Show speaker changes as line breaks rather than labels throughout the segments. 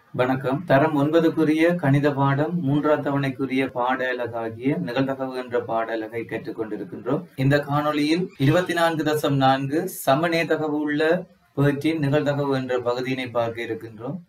வணக்கம் தரம் ஒன்பதுக்குரிய கணித பாடம் மூன்றாம் தவணைக்குரிய பாடலகாகிய நிகழ்தகவு என்ற பாடலகை கற்றுக்கொண்டிருக்கின்றோம் இந்த காணொளியில் இருபத்தி நான்கு தசம் நான்கு சமநேதகவு உள்ள பேற்றின் நிகழ்தகவு என்ற பகுதியினை பார்க்க இருக்கின்றோம்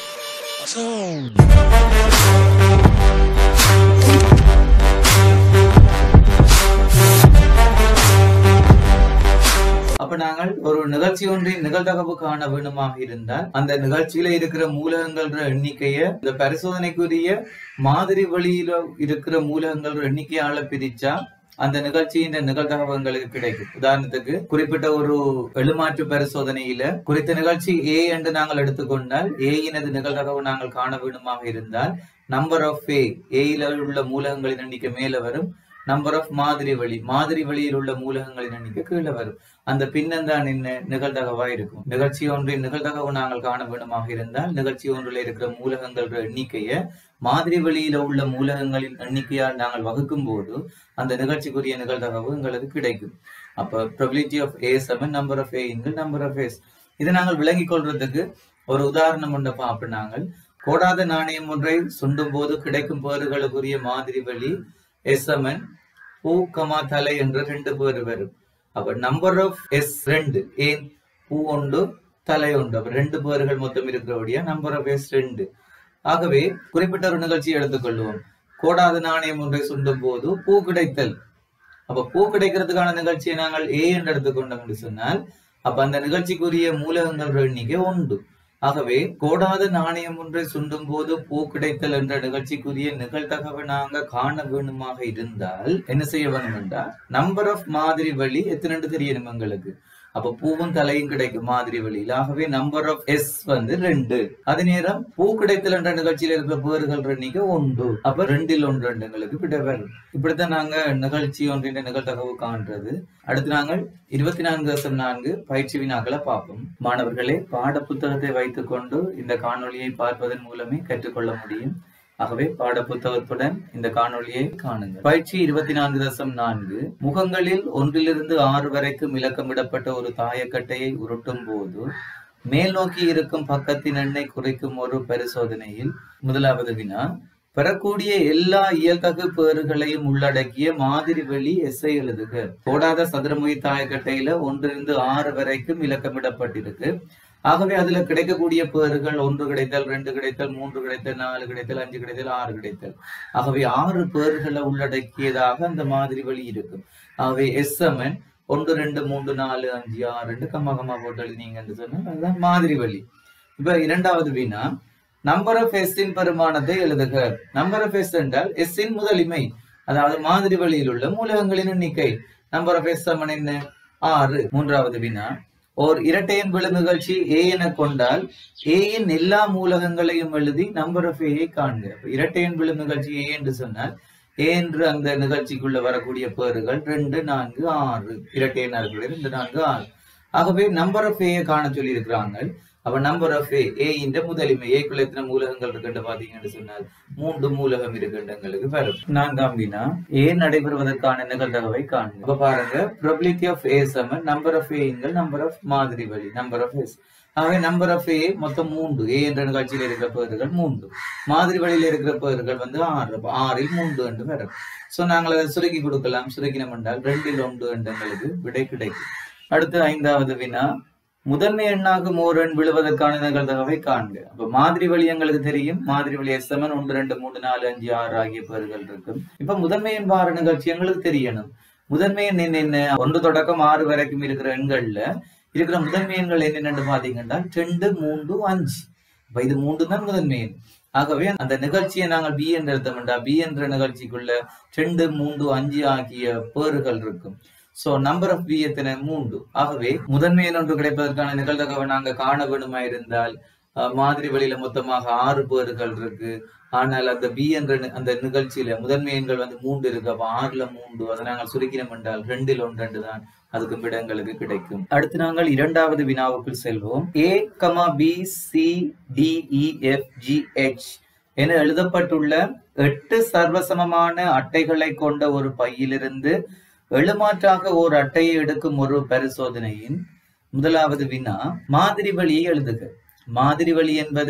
அப்ப நாங்கள் ஒரு நிகழ்ச்சி ஒன்றின் நிகழ்தகவு காண வேண்டுமாக இருந்தால் அந்த நிகழ்ச்சியில இருக்கிற மூலகங்கள எண்ணிக்கைய இந்த பரிசோதனைக்குரிய மாதிரி வழியில இருக்கிற மூலகங்கள எண்ணிக்கையால பிரிச்சா அந்த நிகழ்ச்சியின் நிகழ்தகவு எங்களுக்கு கிடைக்கும் உதாரணத்துக்கு குறிப்பிட்ட ஒரு எழுமாற்று பரிசோதனையில குறித்த நிகழ்ச்சி ஏ என்று நாங்கள் எடுத்துக்கொண்டால் ஏயினது நிகழ்தகவு நாங்கள் காண வேண்டுமாக இருந்தால் நம்பர் ஆஃப் ஏ ஏயில உள்ள மூலகங்களின் எண்ணிக்கை மேல வரும் நம்பர் ஆஃப் மாதிரி வழி மாதிரி வழியில் உள்ள மூலகங்களின் எண்ணிக்கை கீழே வரும் அந்த பின்னந்தான் என்ன நிகழ்தகவா இருக்கும் நிகழ்ச்சி ஒன்றின் நிகழ்தகவு நாங்கள் காண வேண்டுமாக இருந்தால் நிகழ்ச்சி ஒன்றில் இருக்கிற மூலகங்கள் எண்ணிக்கைய மாதிரி வழியில உள்ள மூலகங்களின் எண்ணிக்கையால் நாங்கள் வகுக்கும் போது அந்த நிகழ்ச்சிக்குரிய நிகழ்தகவு எங்களுக்கு கிடைக்கும் அப்ப probability of A seven number of A இன்கள் நம்பர் ஆஃப் ஏஸ் இதை நாங்கள் விளங்கிக் கொள்றதுக்கு ஒரு உதாரணம் ஒன்று பார்ப்போம் நாங்கள் கோடாத நாணயம் ஒன்றை சுண்டும் போது கிடைக்கும் பேறுகளுக்குரிய மாதிரி வழி எஸ்எம்என் பூ கமா தலை என்ற ரெண்டு பேர் வரும் அப்ப நம்பர் ஆஃப் எஸ் ரெண்டு ஏன் பூ உண்டு தலை உண்டு அப்ப ரெண்டு பேர்கள் மொத்தம் இருக்கிறபடியா நம்பர் ஆஃப் எஸ் ரெண்டு ஆகவே குறிப்பிட்ட ஒரு நிகழ்ச்சியை எடுத்துக்கொள்வோம் கோடாத நாணயம் ஒன்றை சுண்டும் போது பூ கிடைத்தல் அப்ப பூ கிடைக்கிறதுக்கான நிகழ்ச்சியை நாங்கள் ஏ என்று எடுத்துக்கொண்டோம் என்று சொன்னால் அப்ப அந்த நிகழ்ச்சிக்குரிய மூலகங்கள் எண்ணிக்கை உண்டு ஆகவே கோடாத நாணயம் ஒன்றை சுண்டும் போது பூ கிடைத்தல் என்ற நிகழ்ச்சிக்குரிய நிகழ்தகவை நாங்க காண வேணுமாக இருந்தால் என்ன செய்ய வேணும் என்றால் நம்பர் ஆஃப் மாதிரி வழி எத்தனை தெரியணும் எங்களுக்கு அப்ப பூவும் தலையும் கிடைக்கும் மாதிரி வழியில் ஆகவே நம்பர் ஆஃப் எஸ் வந்து ரெண்டு அதே நேரம் பூ கிடைத்தல் என்ற நிகழ்ச்சியில இருக்கிற பேர்கள் எண்ணிக்கை ஒன்று அப்ப ரெண்டில் ஒன்று ரெண்டு எங்களுக்கு விட வரும் இப்படித்தான் நாங்க நிகழ்ச்சி ஒன்றின் நிகழ்தகவு காண்றது அடுத்து நாங்கள் இருபத்தி நான்கு தசம் நான்கு பயிற்சி வினாக்களை பார்ப்போம் மாணவர்களே பாட புத்தகத்தை வைத்துக் கொண்டு இந்த காணொளியை பார்ப்பதன் மூலமே கற்றுக்கொள்ள முடியும் ஆகவே பாட புத்தகத்துடன் இந்த காணொளியை காணுங்கள் பயிற்சி இருபத்தி நான்கு தசம் நான்கு முகங்களில் ஒன்றிலிருந்து ஆறு வரைக்கும் இலக்கமிடப்பட்ட ஒரு தாயக்கட்டையை உருட்டும் போது மேல் நோக்கி இருக்கும் பக்கத்தின் எண்ணை குறைக்கும் ஒரு பரிசோதனையில் முதலாவது வினா பெறக்கூடிய எல்லா இயல்தகு பேறுகளையும் உள்ளடக்கிய மாதிரி வெளி எஸ்ஐ எழுதுக போடாத சதுரமுகி தாயக்கட்டையில ஒன்றிலிருந்து ஆறு வரைக்கும் இலக்கமிடப்பட்டிருக்கு ஆகவே அதுல கிடைக்கக்கூடிய பேறுகள் ஒன்று கிடைத்தல் ரெண்டு கிடைத்தல் மூன்று கிடைத்தல் நாலு கிடைத்தல் அஞ்சு கிடைத்தல் ஆறு கிடைத்தல் ஆகவே ஆறு பேர்களை உள்ளடக்கியதாக அந்த மாதிரி வழி இருக்கும் ஆகவே எஸ்எம்என் ஒன்று ரெண்டு மூன்று நாலு அஞ்சு ஆறு ரெண்டு கம்மா கம்மா போட்டு எழுதினீங்கன்னு சொன்னா அதுதான் மாதிரி வழி இப்ப இரண்டாவது வீணா நம்பர் ஆஃப் எஸ்ஸின் பெருமானத்தை எழுதுக நம்பர் ஆஃப் எஸ் என்றால் எஸ்ஸின் முதலிமை அதாவது மாதிரி வழியில் உள்ள மூலகங்களின் எண்ணிக்கை நம்பர் ஆஃப் எஸ் சமன் என்ன ஆறு மூன்றாவது வினா ஓர் இரட்டையன் விழு நிகழ்ச்சி ஏ என கொண்டால் ஏயின் எல்லா மூலகங்களையும் எழுதி நம்பர் ஆஃப் ஏயை காண்க இரட்டையன் விழு நிகழ்ச்சி ஏ என்று சொன்னால் ஏ என்று அந்த நிகழ்ச்சிக்குள்ள வரக்கூடிய பேறுகள் ரெண்டு நான்கு ஆறு இரட்டையனார்கள் ரெண்டு நான்கு ஆறு ஆகவே நம்பர் ஆஃப் ஏயை காண சொல்லி இருக்கிறாங்க அப்ப நம்பர் ஆஃப் ஏ ஏ இந்த முதலிமை ஏக்குள்ள எத்தனை மூலகங்கள் இருக்குன்னு பாத்தீங்கன்னு சொன்னால் மூன்று மூலகம் இருக்கின்றங்களுக்கு வரும் நான்காம் வினா ஏ நடைபெறுவதற்கான நிகழ்தகவை காணுங்க அப்ப பாருங்க ப்ரொபிலிட்டி ஆஃப் ஏ சமன் நம்பர் ஆஃப் ஏங்கள் நம்பர் ஆஃப் மாதிரி வழி நம்பர் ஆஃப் எஸ் ஆகவே நம்பர் ஆஃப் ஏ மொத்தம் மூன்று ஏ என்ற நிகழ்ச்சியில் இருக்கிற பேர்கள் மூன்று மாதிரி வழியில் இருக்கிற பேர்கள் வந்து ஆறு அப்ப ஆறில் மூன்று என்று வரும் சோ நாங்கள் அதை சுருக்கி கொடுக்கலாம் சுருக்கினம் என்றால் ரெண்டில் ஒன்று என்றங்களுக்கு விடை கிடைக்கும் அடுத்து ஐந்தாவது வினா முதன்மை எண்ணாகும் ஓர் எண் விழுவதற்கான நிகழ்தகவை காண்க அப்ப மாதிரி வழி எங்களுக்கு தெரியும் மாதிரி வழி எஸ்எம்என் ஒன்று ரெண்டு மூணு நாலு அஞ்சு ஆறு ஆகிய பேர்கள் இருக்கும் இப்ப முதன்மை எண் பார நிகழ்ச்சி எங்களுக்கு தெரியணும் முதன்மை எண் என்ன என்ன ஒன்று தொடக்கம் ஆறு வரைக்கும் இருக்கிற எண்கள்ல இருக்கிற முதன்மை எண்கள் என்னென்னு பாத்தீங்கன்னா ரெண்டு மூன்று அஞ்சு அப்ப இது மூன்று தான் முதன்மை எண் ஆகவே அந்த நிகழ்ச்சியை நாங்கள் பி என்று எடுத்தோம்டா பி என்ற நிகழ்ச்சிக்குள்ள ரெண்டு மூன்று அஞ்சு ஆகிய பேறுகள் இருக்கும் சோ நம்பர் ஆஃப் பி எத்தனை மூன்று ஆகவே முதன்மை ஒன்று கிடைப்பதற்கான நிகழ்தகவை நாங்க காண வேணுமா இருந்தால் மாதிரி வழியில மொத்தமாக ஆறு பேர்கள் இருக்கு ஆனால் அந்த பி என்ற அந்த நிகழ்ச்சியில முதன்மை எண்கள் வந்து மூன்று இருக்கு அப்ப ஆறுல மூன்று அதை நாங்கள் சுருக்கினம் என்றால் ரெண்டில் ஒன்று ரெண்டு தான் அதுக்கு விடங்களுக்கு கிடைக்கும் அடுத்து நாங்கள் இரண்டாவது வினாவுக்குள் செல்வோம் A comma B C D E F G H என எழுதப்பட்டுள்ள எட்டு சர்வசமமான அட்டைகளை கொண்ட ஒரு பையிலிருந்து எழுமாற்றாக ஓர் அட்டையை எடுக்கும் ஒரு பரிசோதனையின் முதலாவது வினா மாதிரி வழியை எழுதுக மாதிரி வழி என்பது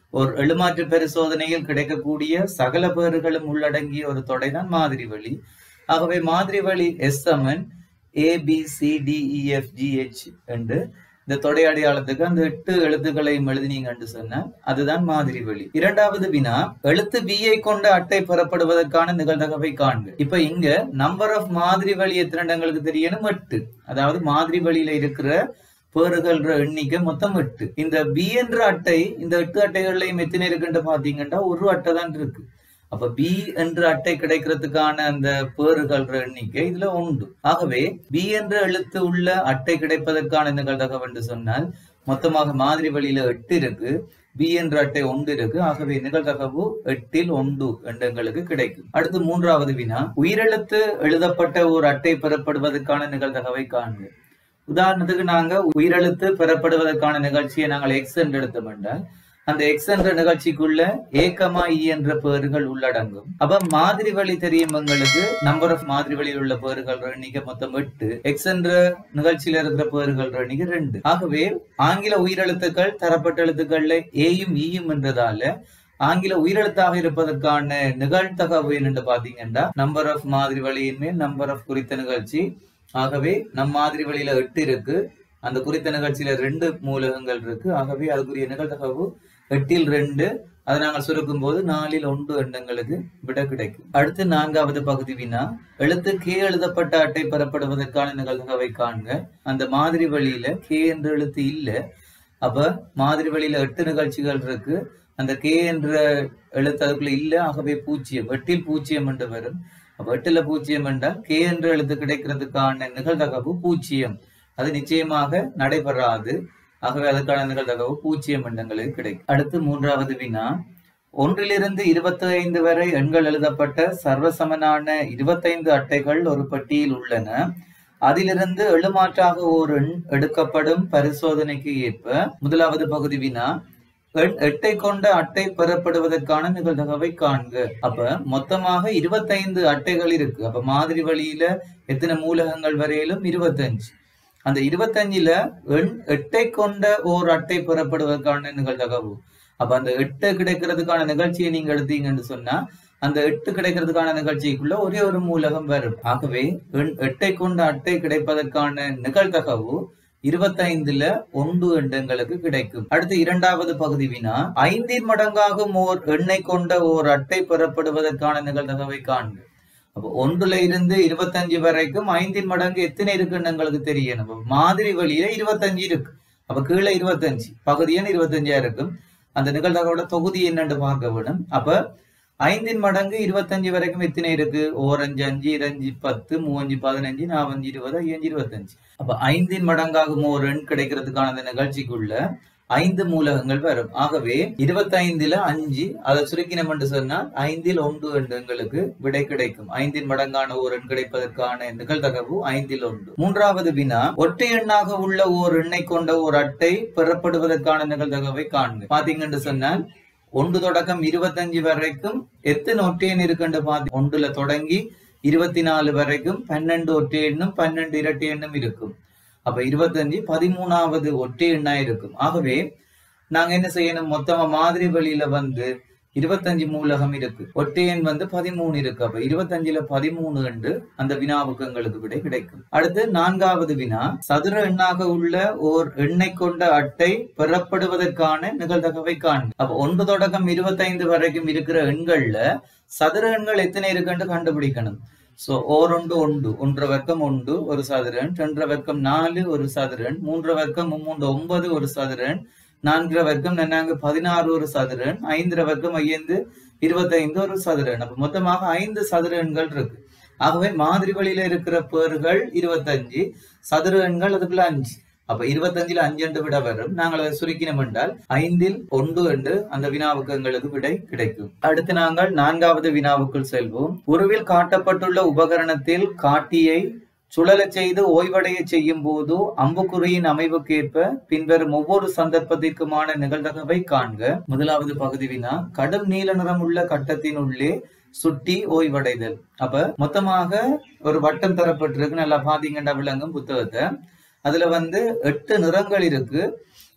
ஒரு எழுமாற்று பரிசோதனையில் கிடைக்கக்கூடிய சகல பேறுகளும் உள்ளடங்கிய ஒரு தொடை தான் மாதிரி வழி ஆகவே மாதிரி வழி எஸ் சமன் A B C D E F G H என்று இந்த தொடை அடையாளத்துக்கு அந்த எட்டு எழுத்துக்களையும் எழுதினீங்க என்று சொன்ன அதுதான் மாதிரி வழி இரண்டாவது வினா எழுத்து பி ஐ கொண்ட அட்டை பெறப்படுவதற்கான நிகழ்தகவை காண்க இப்ப இங்க நம்பர் ஆஃப் மாதிரி வழி எத்தனை இடங்களுக்கு தெரியணும் எட்டு அதாவது மாதிரி வழியில இருக்கிற பேறுகள்ன்ற எண்ணிக்கை மொத்தம் எட்டு இந்த பி என்ற அட்டை இந்த எட்டு அட்டைகள்லையும் எத்தனை இருக்குன்னு பாத்தீங்கன்னா ஒரு அட்டை தான் இருக்கு அப்ப பி என்ற அட்டை கிடைக்கிறதுக்கான அந்த பேறுகள்ன்ற எண்ணிக்கை இதுல உண்டு ஆகவே பி என்ற எழுத்து உள்ள அட்டை கிடைப்பதற்கான நிகழ்தகவு என்று சொன்னால் மொத்தமாக மாதிரி வழியில எட்டு இருக்கு பி என்ற அட்டை ஒன்று இருக்கு ஆகவே நிகழ்தகவு எட்டில் ஒன்று என்று எங்களுக்கு கிடைக்கும் அடுத்து மூன்றாவது வினா உயிரெழுத்து எழுதப்பட்ட ஒரு அட்டை பெறப்படுவதற்கான நிகழ்தகவை காண்க உதாரணத்துக்கு நாங்க உயிரெழுத்து பெறப்படுவதற்கான நிகழ்ச்சியை நாங்கள் எக்ஸ் என்று எடுத்தோம் என்றால் அந்த எக்ஸ் என்ற நிகழ்ச்சிக்குள்ள ஏக்கமா இ என்ற பேர்கள் உள்ளடங்கும் அப்ப மாதிரி வழி தெரியும் எங்களுக்கு நம்பர் ஆஃப் மாதிரி வழியில் உள்ள பேர்கள் எண்ணிக்கை மொத்தம் எட்டு எக்ஸ் என்ற நிகழ்ச்சியில இருக்கிற பேர்கள் எண்ணிக்கை ரெண்டு ஆகவே ஆங்கில உயிரெழுத்துக்கள் தரப்பட்ட எழுத்துக்கள்ல ஏயும் ஈயும் என்றதால ஆங்கில உயிரெழுத்தாக இருப்பதற்கான நிகழ்த்தகவு என்னென்று பாத்தீங்கன்னா நம்பர் ஆஃப் மாதிரி வழியின் மேல் நம்பர் ஆஃப் குறித்த நிகழ்ச்சி ஆகவே நம் மாதிரி வழியில எட்டு இருக்கு அந்த குறித்த நிகழ்ச்சியில ரெண்டு மூலகங்கள் இருக்கு ஆகவே அதுக்குரிய நிகழ்தகவு எட்டில் ரெண்டு அதை நாங்கள் சுருக்கும் போது நாலில் ஒன்று எண்ணங்களுக்கு விட கிடைக்கும் அடுத்து நான்காவது பகுதி வினா எழுத்து கே எழுதப்பட்ட அட்டை பெறப்படுவதற்கான நிகழ்தகவை காண்க அந்த மாதிரி வழியில கே என்ற எழுத்து இல்ல அப்ப மாதிரி வழியில எட்டு நிகழ்ச்சிகள் இருக்கு அந்த கே என்ற எழுத்து அதுக்குள்ள இல்ல ஆகவே பூஜ்ஜியம் எட்டில் பூஜ்ஜியம் என்று வரும் அப்ப எட்டுல பூஜ்ஜியம் என்றால் கே என்ற எழுத்து கிடைக்கிறதுக்கான நிகழ்தகவு பூஜ்ஜியம் அது நிச்சயமாக நடைபெறாது ஆகவே அதுக்கான நிகழ்தகவு பூஜ்ஜியம் எண்ணங்களுக்கு கிடைக்கும் அடுத்து மூன்றாவது வினா ஒன்றிலிருந்து இருபத்தி ஐந்து வரை எண்கள் எழுதப்பட்ட சர்வசமனான இருபத்தைந்து அட்டைகள் ஒரு பட்டியில் உள்ளன அதிலிருந்து எழுமாற்றாக ஓர் எண் எடுக்கப்படும் பரிசோதனைக்கு ஏற்ப முதலாவது பகுதி வினா எண் எட்டை கொண்ட அட்டை பெறப்படுவதற்கான நிகழ்தகவை காண்க அப்ப மொத்தமாக இருபத்தைந்து அட்டைகள் இருக்கு அப்ப மாதிரி வழியில எத்தனை மூலகங்கள் வரையிலும் இருபத்தஞ்சு அந்த இருபத்தஞ்சுல எண் எட்டை கொண்ட ஓர் அட்டை பெறப்படுவதற்கான நிகழ்தகவு அப்ப அந்த எட்டு கிடைக்கிறதுக்கான நிகழ்ச்சியை நீங்க எடுத்தீங்கன்னு சொன்னா அந்த எட்டு கிடைக்கிறதுக்கான நிகழ்ச்சிக்குள்ள ஒரே ஒரு மூலகம் வரும் ஆகவே எண் எட்டை கொண்ட அட்டை கிடைப்பதற்கான நிகழ்தகவு இருபத்தைந்துல ஒன்று எண்ணங்களுக்கு கிடைக்கும் அடுத்து இரண்டாவது பகுதி வினா ஐந்தின் மடங்காகும் ஓர் எண்ணெய் கொண்ட ஓர் அட்டை பெறப்படுவதற்கான நிகழ்தகவை காண்க அப்போ ஒன்றுல இருந்து இருபத்தஞ்சு வரைக்கும் ஐந்தின் மடங்கு எத்தனை இருக்குன்னு எங்களுக்கு தெரியணும் அப்ப மாதிரி வழியில இருபத்தஞ்சு இருக்கு அப்ப கீழே இருபத்தஞ்சு பகுதியன் இருபத்தஞ்சா இருக்கும் அந்த நிகழ்தகவோட தொகுதி என்னன்னு பார்க்க வேணும் அப்ப ஐந்தின் மடங்கு இருபத்தஞ்சு வரைக்கும் எத்தனை இருக்கு ஓரஞ்சு அஞ்சு இரஞ்சு பத்து மூவஞ்சு பதினஞ்சு நாவஞ்சு இருபது ஐயஞ்சு இருபத்தஞ்சு அப்ப ஐந்தின் மடங்காகும் ஒரு எண் கிடைக்கிறதுக்கான அந்த நிகழ்ச்சிக்குள்ள ஐந்து மூலகங்கள் வரும் ஆகவே இருபத்தைந்துல அஞ்சு அதை சுருக்கினம் என்று சொன்னால் ஐந்தில் ஒன்று என்று எங்களுக்கு விடை கிடைக்கும் ஐந்தின் மடங்கான ஒரு எண் கிடைப்பதற்கான நிகழ்தகவு ஐந்தில் ஒன்று மூன்றாவது வினா ஒற்றை எண்ணாக உள்ள ஓர் எண்ணை கொண்ட ஒரு அட்டை பெறப்படுவதற்கான நிகழ்தகவை காண்க பாத்தீங்கன்னு சொன்னால் ஒன்று தொடக்கம் இருபத்தஞ்சு வரைக்கும் எத்தனை ஒற்றையன் இருக்குன்னு பார்த்து ஒன்றுல தொடங்கி இருபத்தி நாலு வரைக்கும் பன்னெண்டு ஒற்றை எண்ணும் பன்னெண்டு இரட்டை எண்ணும் இருக்கும் அப்ப இருபத்தஞ்சு பதிமூணாவது ஒற்றை எண்ணா இருக்கும் ஆகவே நாங்க என்ன செய்யணும் மொத்தமா மாதிரி வழியில வந்து இருபத்தஞ்சு மூலகம் இருக்கு ஒற்றை எண் வந்து பதிமூணு இருக்கு அப்ப இருபத்தஞ்சுல பதிமூணு என்று அந்த வினாவுக்கு எங்களுக்கு விடை கிடைக்கும் அடுத்து நான்காவது வினா சதுர எண்ணாக உள்ள ஓர் எண்ணை கொண்ட அட்டை பெறப்படுவதற்கான நிகழ்தகவை காண்க அப்ப ஒன்று தொடக்கம் இருபத்தைந்து வரைக்கும் இருக்கிற எண்கள்ல சதுர எண்கள் எத்தனை இருக்குன்னு கண்டுபிடிக்கணும் சோ ஓரொண்டு ஒன்று ஒன்ற வர்க்கம் ஒன்று ஒரு சதுரன் ரெண்டரை வர்க்கம் நாலு ஒரு சதுரன் மூன்று வர்க்கம் மூன்று ஒன்பது ஒரு சதுரன் நான்கரை வர்க்கம் நன்னாங்க பதினாறு ஒரு சதுரன் ஐந்தரை வர்க்கம் ஐந்து இருபத்தைந்து ஒரு சதுரன் அப்ப மொத்தமாக ஐந்து சதுர எண்கள் இருக்கு ஆகவே மாதிரி வழியில இருக்கிற பேர்கள் இருபத்தஞ்சு சதுர எண்கள் அதுக்குள்ள அஞ்சு அப்ப இருபத்தஞ்சுல அஞ்சு என்று விட வரும் நாங்கள் அதை சுருக்கினோம் என்றால் ஐந்தில் ஒன்று என்று அந்த வினாவுக்கு எங்களுக்கு விடை கிடைக்கும் அடுத்து நாங்கள் நான்காவது வினாவுக்குள் செல்வோம் உருவில் காட்டப்பட்டுள்ள உபகரணத்தில் காட்டியை சுழலச் செய்து ஓய்வடைய செய்யும் போது அம்புக்குறியின் அமைவுக்கேற்ப பின்வரும் ஒவ்வொரு சந்தர்ப்பத்திற்குமான நிகழ்தகவை காண்க முதலாவது பகுதி வினா கடும் நீல நிறம் உள்ள கட்டத்தின் உள்ளே சுட்டி ஓய்வடைதல் அப்ப மொத்தமாக ஒரு வட்டம் தரப்பட்டிருக்கு நல்லா பாத்தீங்கன்னா விளங்கும் புத்தகத்தை அதுல வந்து எட்டு நிறங்கள் இருக்கு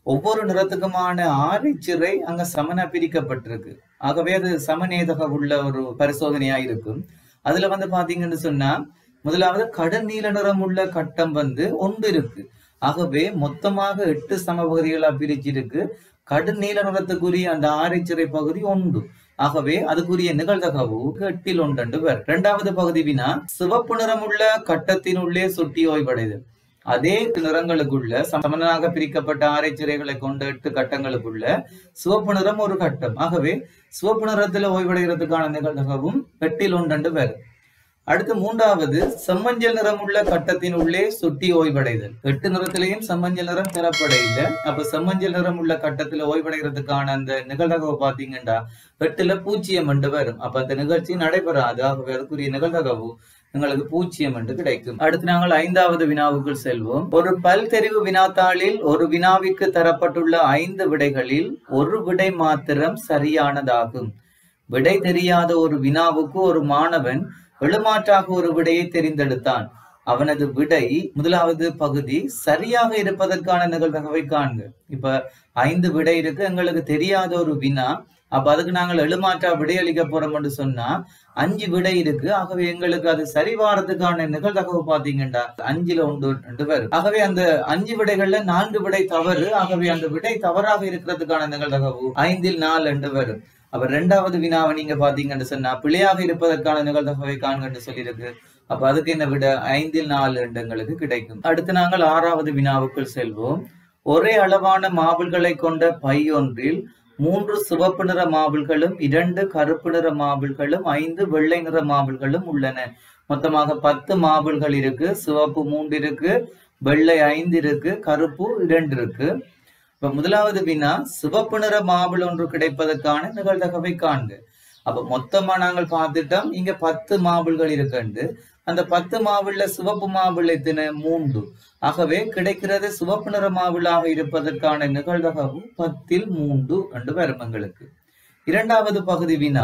ஒவ்வொரு நிறத்துக்குமான ஆரைச்சிறை அங்க சமனா பிரிக்கப்பட்டிருக்கு ஆகவே அது சமநேதக உள்ள ஒரு பரிசோதனையா இருக்கும் அதுல வந்து பாத்தீங்கன்னு சொன்னா முதலாவது கடும் நீல நிறம் உள்ள கட்டம் வந்து ஒன்று இருக்கு ஆகவே மொத்தமாக எட்டு சமபகுதிகளா பிரிச்சிருக்கு கடும் நீல நிறத்துக்குரிய அந்த ஆரைச்சிறை பகுதி ஒன்று ஆகவே அதுக்குரிய நிகழ்தகவு எட்டில் ஒன்றெண்டு பேர் இரண்டாவது பகுதி வினா சிவப்பு நிறமுள்ள கட்டத்தினுள்ளே சுட்டி ஓய்வடைதல் அதே நிறங்களுக்குள்ள சமனாக பிரிக்கப்பட்ட ஆரைச்சிறைகளை கொண்ட எட்டு கட்டங்களுக்குள்ள சிவப்பு நிறம் ஒரு கட்டம் ஆகவே சிவப்பு நிறத்துல ஓய்வடைகிறதுக்கான நிகழ்தகவும் எட்டில் ஒன்றெண்டு பேர் அடுத்து மூன்றாவது செம்மஞ்சள் நிறமுள்ள கட்டத்தின் உள்ளே சுட்டி ஓய்வடைதல் எட்டு நிறத்திலையும் செம்மஞ்சள் நிறம் பெறப்படையில அப்ப செம்மஞ்சள் நிறம் உள்ள கட்டத்துல ஓய்வடைகிறதுக்கான அந்த நிகழ்தகவு பாத்தீங்கன்னா எட்டுல பூஜ்ஜியம் என்று வரும் அப்ப அந்த நிகழ்ச்சி நடைபெறாது ஆகவே அதுக்குரிய நிகழ்தகவு எங்களுக்கு பூஜ்ஜியம் என்று கிடைக்கும் அடுத்து நாங்கள் ஐந்தாவது வினாவுக்குள் செல்வோம் ஒரு பல் தெரிவு வினாத்தாளில் ஒரு வினாவிற்கு தரப்பட்டுள்ள ஐந்து விடைகளில் ஒரு விடை மாத்திரம் சரியானதாகும் விடை தெரியாத ஒரு வினாவுக்கு ஒரு மாணவன் எழுமாற்றாக ஒரு விடையை தெரிந்தெடுத்தான் அவனது விடை முதலாவது பகுதி சரியாக இருப்பதற்கான நிகழ்தகவை காண்க இப்ப ஐந்து விடை இருக்கு எங்களுக்கு தெரியாத ஒரு வினா அப்ப அதுக்கு நாங்கள் எழுமாற்றா விடையளிக்க போறோம் என்று சொன்னா அஞ்சு விடை இருக்கு ஆகவே எங்களுக்கு அது சரிவாரத்துக்கான நிகழ்தகவு பாத்தீங்கன்னா அஞ்சுல ஒன்று ரெண்டு பேர் ஆகவே அந்த அஞ்சு விடைகள்ல நான்கு விடை தவறு ஆகவே அந்த விடை தவறாக இருக்கிறதுக்கான நிகழ்தகவு ஐந்தில் நாலு ரெண்டு வரும் அப்ப ரெண்டாவது வினாவை நீங்க பாத்தீங்கன்னு சொன்னா பிழையாக இருப்பதற்கான நிகழ்தகவை காண்கன்னு சொல்லியிருக்கு அப்ப அதுக்கு என்ன விட ஐந்தில் நாலு எங்களுக்கு கிடைக்கும் அடுத்து நாங்கள் ஆறாவது வினாவுக்குள் செல்வோம் ஒரே அளவான மாபிள்களை கொண்ட பை ஒன்றில் மூன்று சிவப்பு நிற மாபிள்களும் இரண்டு கருப்பு நிற மாபிள்களும் ஐந்து வெள்ளை நிற மாபிள்களும் உள்ளன மொத்தமாக பத்து மாபிள்கள் இருக்கு சிவப்பு மூன்று இருக்கு வெள்ளை ஐந்து இருக்கு கருப்பு இரண்டு இருக்கு இப்ப முதலாவது வினா சிவப்பு நிற மாபிள் ஒன்று கிடைப்பதற்கான நிகழ்தகவை காண்க அப்ப மொத்தமா நாங்கள் பார்த்துட்டோம் இங்க பத்து மாபிள்கள் இருக்குண்டு அந்த பத்து மாவிள்ள சிவப்பு மாவிள் எத்தனை மூன்று ஆகவே கிடைக்கிறது சிவப்பு நிற மாவிளாக இருப்பதற்கான நிகழ்தகவு பத்தில் மூன்று என்று வரும் எங்களுக்கு இரண்டாவது பகுதி வினா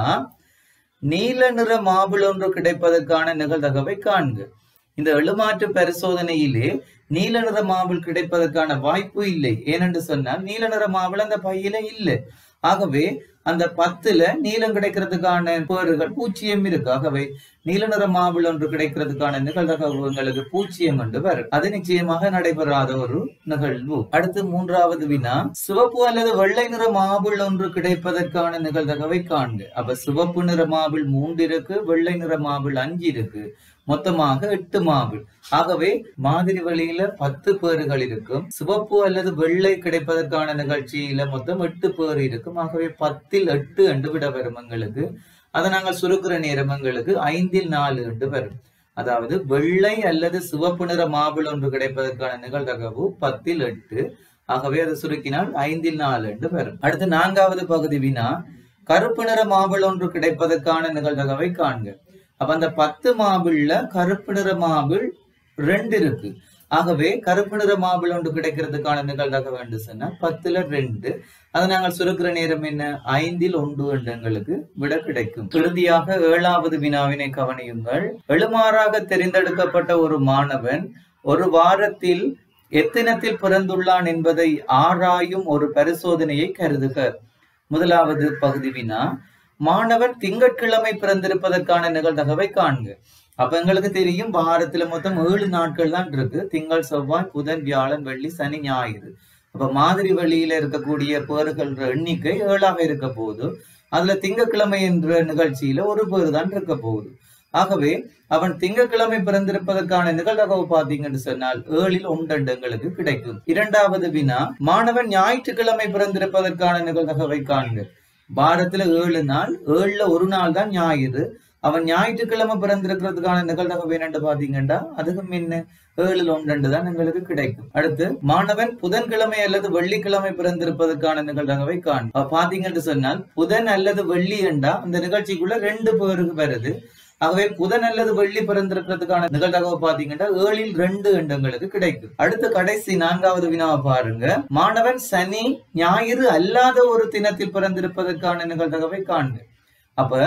நீல நிற மாபிள் ஒன்று கிடைப்பதற்கான நிகழ்தகவை காண்க இந்த எழுமாற்று பரிசோதனையிலே நீல நிற மாபிள் கிடைப்பதற்கான வாய்ப்பு இல்லை ஏனென்று சொன்னால் நீல நிற மாபிள் அந்த பையில இல்லை ஆகவே அந்த பத்துல நீளம் கிடைக்கிறதுக்கான பேறுகள் பூஜ்ஜியம் இருக்கு ஆகவே நீல நிற மாபிள் ஒன்று கிடைக்கிறதுக்கான நிகழ்தகவு எங்களுக்கு பூஜ்ஜியம் என்று வரும் அது நிச்சயமாக நடைபெறாத ஒரு நிகழ்வு அடுத்து மூன்றாவது வினா சிவப்பு அல்லது வெள்ளை நிற மாபிள் ஒன்று கிடைப்பதற்கான நிகழ்தகவை காண்க அப்ப சிவப்பு நிற மாபிள் மூன்று இருக்கு வெள்ளை நிற மாபிள் அஞ்சு இருக்கு மொத்தமாக எட்டு மாபிள் ஆகவே மாதிரி வழியில பத்து பேர்கள் இருக்கும் சிவப்பு அல்லது வெள்ளை கிடைப்பதற்கான நிகழ்ச்சியில மொத்தம் எட்டு பேர் இருக்கும் ஆகவே பத்தில் எட்டு என்று விட வரும் எங்களுக்கு அதை நாங்கள் சுருக்கிற நேரம் எங்களுக்கு ஐந்தில் நாலு என்று வரும் அதாவது வெள்ளை அல்லது சிவப்பு நிற மாபிள் ஒன்று கிடைப்பதற்கான நிகழ்தகவு பத்தில் எட்டு ஆகவே அதை சுருக்கினால் ஐந்தில் நாலு என்று வரும் அடுத்து நான்காவது பகுதி வினா கருப்பு நிற மாபிள் ஒன்று கிடைப்பதற்கான நிகழ்தகவை காண்க அப்ப அந்த பத்து மாபிள்ல கருப்பு நிற மாபிள் ரெண்டு இருக்கு ஆகவே கருப்பு நிற மாபிள் ஒன்று கிடைக்கிறதுக்கான நிகழ்தகவு என்று சொன்னா பத்துல ரெண்டு அதை நாங்கள் சுருக்கிற நேரம் என்ன ஐந்தில் ஒன்று என்று எங்களுக்கு விட கிடைக்கும் இறுதியாக ஏழாவது வினாவினை கவனியுங்கள் எழுமாறாக தெரிந்தெடுக்கப்பட்ட ஒரு மாணவன் ஒரு வாரத்தில் எத்தனத்தில் பிறந்துள்ளான் என்பதை ஆராயும் ஒரு பரிசோதனையை கருதுக முதலாவது பகுதி வினா மாணவன் திங்கட்கிழமை பிறந்திருப்பதற்கான நிகழ்தகவை காண்க அப்ப எங்களுக்கு தெரியும் வாரத்துல மொத்தம் ஏழு நாட்கள் தான் இருக்கு திங்கள் செவ்வாய் புதன் வியாழன் வெள்ளி சனி ஞாயிறு அப்ப மாதிரி வழியில இருக்கக்கூடிய பேறுகள் எண்ணிக்கை ஏழாக இருக்க போகுது அதுல திங்கட்கிழமை என்ற நிகழ்ச்சியில ஒரு பேர் தான் இருக்க போகுது ஆகவே அவன் திங்கட்கிழமை பிறந்திருப்பதற்கான நிகழ்தகவு பாத்தீங்கன்னு சொன்னால் ஏழில் ஒன்றெண்டு எங்களுக்கு கிடைக்கும் இரண்டாவது வினா மாணவன் ஞாயிற்றுக்கிழமை பிறந்திருப்பதற்கான நிகழ்தகவை காண்க வாரத்துல ஏழு நாள் ஏழுல ஒரு நாள் தான் ஞாயிறு அவன் ஞாயிற்றுக்கிழமை பிறந்திருக்கிறதுக்கான நிகழ்தகவு என்னன்னு பாத்தீங்கன்னா அதுக்கு முன்ன ஏழில் ஒன்றெண்டு தான் எங்களுக்கு கிடைக்கும் அடுத்து மாணவன் புதன்கிழமை அல்லது வெள்ளிக்கிழமை பிறந்திருப்பதற்கான நிகழ்தகவை காணும் அப்ப பாத்தீங்கன்னு சொன்னால் புதன் அல்லது வெள்ளி என்றா அந்த நிகழ்ச்சிக்குள்ள ரெண்டு பேருக்கு வருது ஆகவே புதன் அல்லது வெள்ளி பிறந்திருக்கிறதுக்கான நிகழ்தகவு பாத்தீங்கன்னா ஏழில் ரெண்டு எண்ணங்களுக்கு கிடைக்கும் அடுத்து கடைசி நான்காவது வினாவை பாருங்க மாணவன் சனி ஞாயிறு அல்லாத ஒரு தினத்தில் பிறந்திருப்பதற்கான நிகழ்தகவை காண்க அப்ப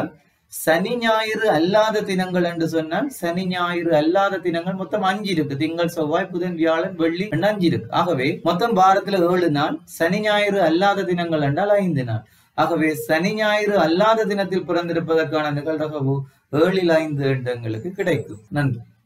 சனி ஞாயிறு அல்லாத தினங்கள் என்று சொன்னால் சனி ஞாயிறு அல்லாத தினங்கள் மொத்தம் அஞ்சு இருக்கு திங்கள் செவ்வாய் புதன் வியாழன் வெள்ளி என்று அஞ்சு இருக்கு ஆகவே மொத்தம் வாரத்துல ஏழு நாள் சனி ஞாயிறு அல்லாத தினங்கள் என்றால் ஐந்து நாள் ஆகவே சனி ஞாயிறு அல்லாத தினத்தில் பிறந்திருப்பதற்கான நிகழ்தகவு ஏழில் ஐந்து எண்ணங்களுக்கு கிடைக்கும் நன்றி